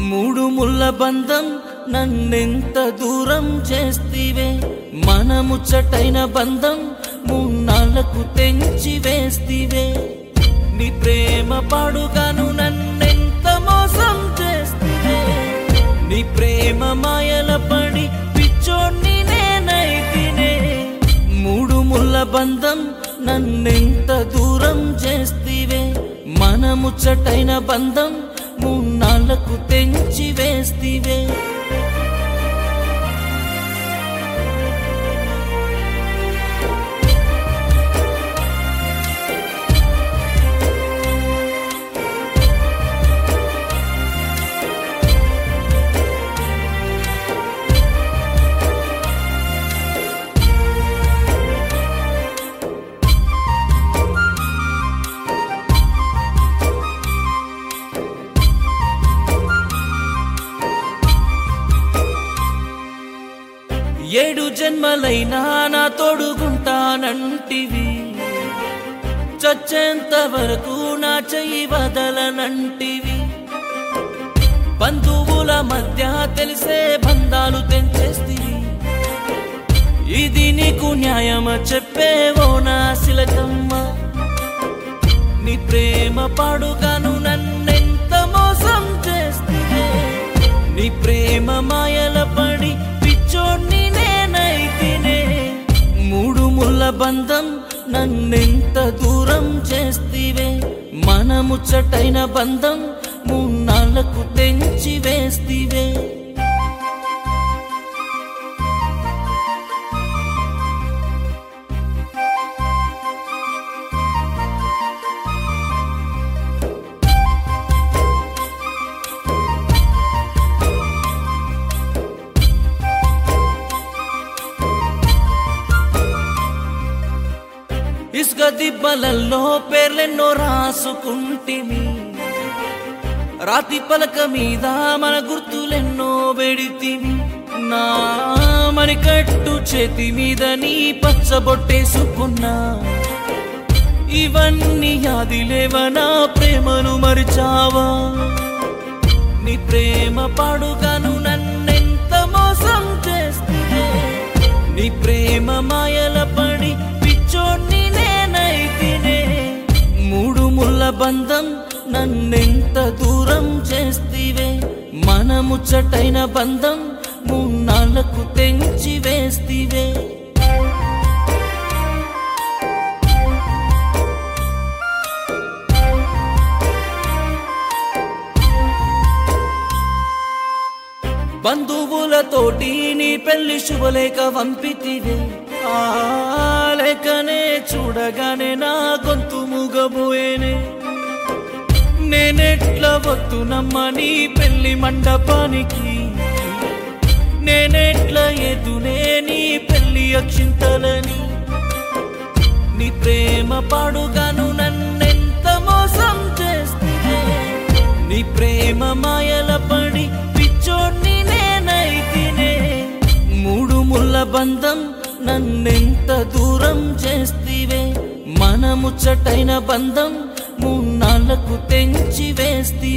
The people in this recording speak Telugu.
మూడు ముళ్ళ బంధం నన్నెంత దూరం చేస్తివే మన ముచ్చటైన బంధం మూన్నాళ్లకు తెంచి వేస్తివే నీ ప్రేమ పాడుగాను నన్నెంత మోసం చేస్తివే నీ ప్రేమ మాయల పడి పిచ్చోణ్ణి నేనైతినే మూడు ముళ్ళ బంధం నన్నెంత దూరం చేస్తివే మన ముచ్చటైన బంధం మూన్నాళ్లకు తెంచి వేస్తివే ఏడు జన్మలైనా నా తోడుగుంటానంటివి చచ్చేంత వరకు నా చెయ్యి వదలనంటివి బంధువుల మధ్య తెలిసే బంధాలు తెంచేస్తివి ఇది నీకు న్యాయమ చెప్పేవో నా శిలకమ్మ నీ ప్రేమ పాడుగాను నన్నెంత మోసం చేస్తే నీ ప్రేమ మాయల పడి పిచ్చోణ్ణి నేనైతినే మూడు ముళ్ళ బంధం నన్నెంత దూరం చేస్తివే మన ముచ్చటైన బంధం మూన్నాళ్లకు తెంచి వేస్తివే ఇసుక దిబ్బలల్లో పేర్లెన్నో రాసుకుంటిమి రాతి పలక మీద మన గుర్తులెన్నో పెడితివి నా మణికట్టు చేతి మీద నీ పచ్చబొట్టేసుకున్నా ఇవన్నీ యాది లేవనా ప్రేమను మరిచావా నీ ప్రేమ పాడుగాను నన్నెంత మోసం చేస్తే నీ ప్రేమ మాయల పడి పిచ్చోణ్ణి నేనైతినే మూడు ముళ్ళ బంధం నన్నెంత దూరం చేస్తివే మన ముచ్చటైన బంధం మూన్నాళ్లకు తెంచి వేస్తివే బంధువులతోటి నీ పెళ్లి శుభలేఖ పంపితివే ఆ లేఖనే చూడగానే నా గొంతు మూగబోయేనే నేనెట్ల వద్దునమ్మ నీ పెళ్లి మండపానికి నేనెట్ల ఎదునే నీ పెళ్లి అక్షింతలని నీ ప్రేమ పాడుగాను నన్నెంత మోసం చేస్తే నీ ప్రేమ మాయల పడి పిచ్చోణ్ణి నేనైతినే మూడు ముళ్ళ బంధం నన్నెంత దూరం చేస్తివే మన ముచ్చటైన బంధం మూన్నాళ్లకు తెంచి వేస్తి